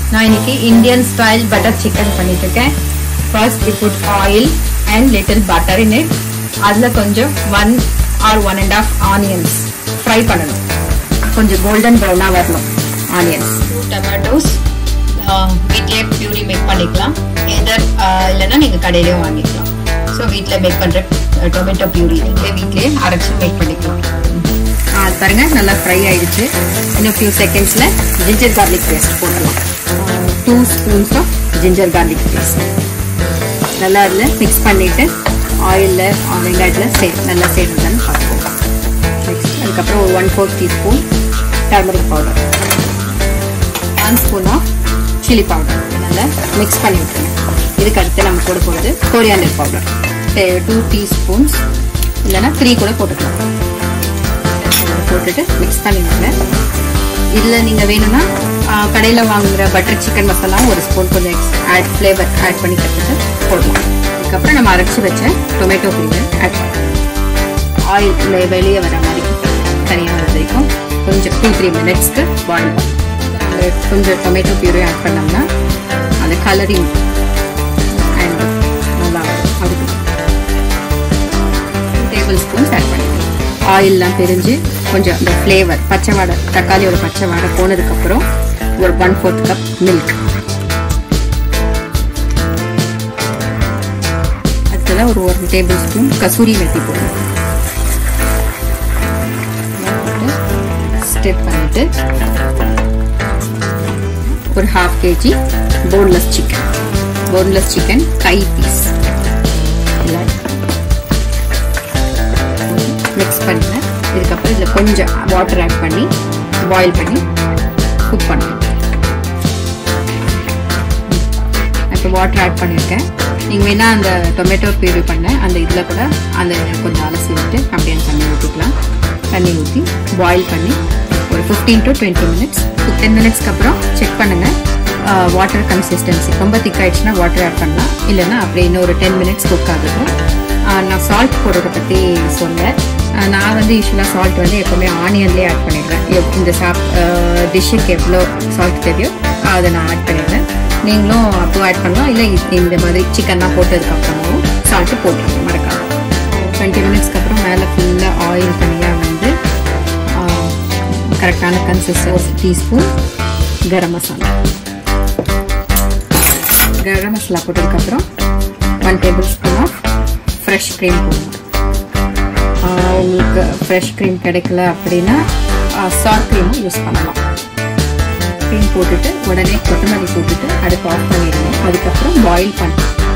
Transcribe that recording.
நான் இன்னைக்கு Indian style butter chicken பண்ணிட்டு இருக்கேன் first we put oil and little butter in it அதில் கொஞ்சம் one or one and half onions fry பண்ணணும் கொஞ்சம் கோல்டன் ப்ரௌனாக வரணும் ஆனியன்ஸ் டூ டொமேட்டோஸ் வீட்லேயே பியூரி மேக் பண்ணிக்கலாம் எதர் இல்லைன்னா நீங்கள் கடையிலேயும் வாங்கிக்கலாம் ஸோ வீட்டில் மேக் பண்ணுற டொமேட்டோ பியூரி நீங்களே வீட்லேயே அரைச்சி மேக் பண்ணிக்கலாம் அது பாருங்க நல்லா ஃப்ரை ஆயிடுச்சு இன்னும் ஃபியூ செகண்ட்ஸில் ஜிஞ்சர் கார்லிக் பேஸ்ட் போடலாம் two spoons of ginger garlic paste நல்லா அதில் மிக்ஸ் பண்ணிவிட்டு ஆயிலில் வெங்காயத்தில் சே நல்லா சேர்ந்துதான்னு பார்ப்போம் நெக்ஸ்ட் அதுக்கப்புறம் ஒரு one four teaspoon turmeric powder one spoon of chilli powder நல்லா மிக்ஸ் பண்ணி விட்டுருங்க இதுக்கு அடுத்து நம்ம போட போகிறது கோரியாண்டர் பவுடர் டூ டீஸ்பூன்ஸ் இல்லைன்னா த்ரீ கூட போட்டுக்கலாம் போட்டுட்டு மிக்ஸ் பண்ணிவிடுங்க இதில் நீங்கள் வேணும்னா கடையில் வாங்குகிற பட்டர் சிக்கன் மசாலா ஒரு ஸ்பூன் கொஞ்சம் ஆட் ஃப்ளேவர் ஆட் பண்ணி கற்றுட்டு போடலாம் அதுக்கப்புறம் நம்ம அரைச்சி வச்ச டொமேட்டோ பிரிவை ஆட் பண்ணலாம் ஆயில் வெளியே வர மாதிரி தனியாக வர வரைக்கும் கொஞ்சம் டூ த்ரீ மினிட்ஸ்க்கு பாயில் கொஞ்சம் டொமேட்டோ பியூரி ஆட் பண்ணோம்னா அந்த கலரிங் அண்ட் நல்லா அதுக்கு டேபிள் ஸ்பூன்ஸ் ஆட் பண்ணிக்கலாம் ஆயிலெலாம் பிரிஞ்சு கொஞ்சம் அந்த ஃப்ளேவர் பச்சை வாடை தக்காளியோட பச்சை வாடை போனதுக்கப்புறம் ஒரு ஒன் ஃபோர்த் கப் மில்க் அடுத்ததாக ஒரு ஒரு டேபிள் ஸ்பூன் கசூரி மெத்தி போடணும் ஸ்டெப் பண்ணிட்டு ஒரு half KG boneless chicken boneless chicken கை பீஸ் மிக்ஸ் பண்ணினேன் இதுக்கப்புறம் இதில் கொஞ்சம் வாட்டர் ஆட் பண்ணி பாயில் பண்ணி குக் பண்ணுவேன் இப்போ வாட்டர் ஆட் பண்ணியிருக்கேன் நீங்கள் வேணால் அந்த டொமேட்டோ பியூரி பண்ண அந்த இதில் கூட அந்த கொஞ்சம் அலசி விட்டு அப்படியே தண்ணி ஊற்றிக்கலாம் தண்ணி ஊற்றி பாயில் பண்ணி ஒரு fifteen to twenty minutes ten மினிட்ஸ்க்கு அப்புறம் செக் பண்ணுங்கள் வாட்டர் கன்சிஸ்டன்சி ரொம்ப திக் ஆயிடுச்சுன்னா வாட்டர் ஆட் பண்ணலாம் இல்லைன்னா அப்படியே இன்னும் ஒரு டென் மினிட்ஸ் குக் ஆகுது நான் சால்ட் போடுறதை பற்றி சொன்னேன் நான் வந்து யூஸ்வலாக சால்ட் வந்து எப்போவுமே ஆனியன்லேயே ஆட் பண்ணிடுவேன் இந்த சாப் டிஷ்ஷுக்கு எவ்வளோ சால்ட் தேவையோ அதை நான் ஆட் பண்ணிடுவேன் நீங்களும் அப்போ ஆட் பண்ணலாம் இல்லை இந்த மாதிரி சிக்கன்லாம் போட்டதுக்கப்புறமாவும் சால்ட்டு போட்டுருங்க மறக்காம டுவெண்ட்டி மினிட்ஸ்க்கு அப்புறம் மேலே ஃபுல்லாக ஆயில் தனியாக வந்து கரெக்டான கன்சிஸ்டன்சி டீஸ்பூன் கரம் மசாலா கரம் மசாலா போட்டதுக்கப்புறம் one tablespoon of fresh cream போடணும் உங்களுக்கு ஃப்ரெஷ் க்ரீம் கிடைக்கல அப்படின்னா சார் க்ரீமும் யூஸ் பண்ணலாம் க்ரீம் போட்டுட்டு உடனே கொத்தமல்லி போட்டுட்டு அடுப்பு ஆஃப் பண்ணிடணும் அதுக்கப்புறம் பாயில் பண்ணணும்